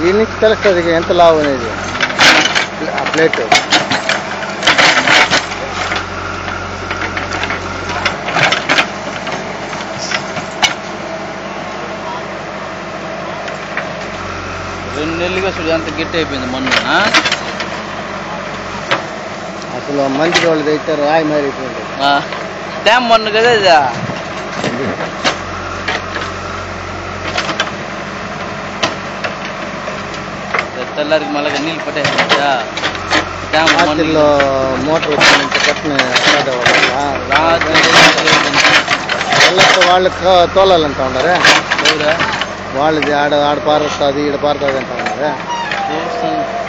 దీని నుంచి తెలుస్తుంది ఇక ఎంత లావు అనేది ఆ ప్లేట్ రెండు నెలలుగా చూడు ఎంత గట్టి అయిపోయింది మొన్న అసలు మంచి వాళ్ళది అయితే రాయి మారిపోయింది డ్యామ్ మొన్న కదా ఇది తెల్లారికి మళ్ళీ నీళ్ళు పట్టేసా డ్యామ్ రాత్రిలో మోటార్ వచ్చినంత కట్టిన రాత్రి వాళ్ళతో వాళ్ళకి తో- తోలాలంటా ఉన్నారే ఎవరా వాళ్ళది ఆడ ఆడ పారుతుంది ఈడ పారుతుంది అంటా ఉన్నారే చూస్తాను